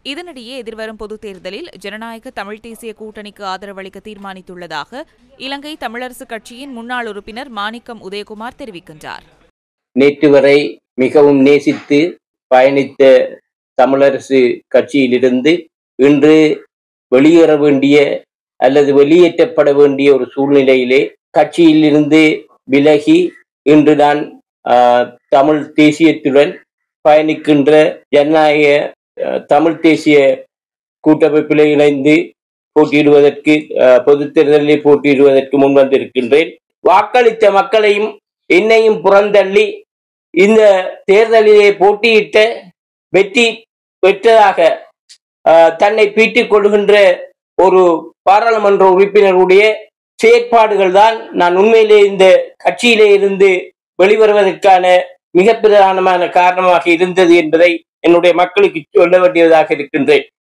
இதனிடையே எதிர்வரும் பொதுத் தேர்தலில் ஜனநாயக தமிழ் தேசிய கூட்டணிக்கு ஆதரவளிக்க தீர்மானித்துள்ளதாக இலங்கை தமிழரசுக் கட்சியின் முன்னாள் உறுப்பினர் மாணிக்கம் உதயகுமார் தெரிவிக்கின்றார் நேற்று வரை மிகவும் நேசித்து பயணித்த தமிழரசு கட்சியிலிருந்து இன்று வெளியேற வேண்டிய அல்லது வெளியேற்றப்பட வேண்டிய ஒரு சூழ்நிலையிலே கட்சியிலிருந்து விலகி இன்று நான் ஆஹ், தமிழ் தேசியத்துடன் பயணிக்கின்ற ஜனநாயக ஆஹ், தமிழ் தேசிய கூட்டமைப்பில் இணைந்து போட்டியிடுவதற்கு ஆஹ், பொதுத் தேர்தலில் போட்டியிடுவதற்கு முன் வந்திருக்கின்றேன் வாக்களித்த மக்களையும் என்னையும் புறந்தள்ளி இந்த தேர்தலிலே போட்டியிட்ட வெற்றி பெற்றதாக ஆஹ், தன்னை பீட்டிக் கொள்கின்ற ஒரு பாராளுமன்ற உறுப்பினருடைய செயற்பாடுகள் தான் நான் உண்மையிலே இந்த கட்சியிலே இருந்து வெளிவருவதற்கான மிக பிரதானமான காரணமாக இருந்தது என்பதை என்னுடைய மக்களுக்கு சொல்ல வேண்டியதாக இருக்கின்றேன்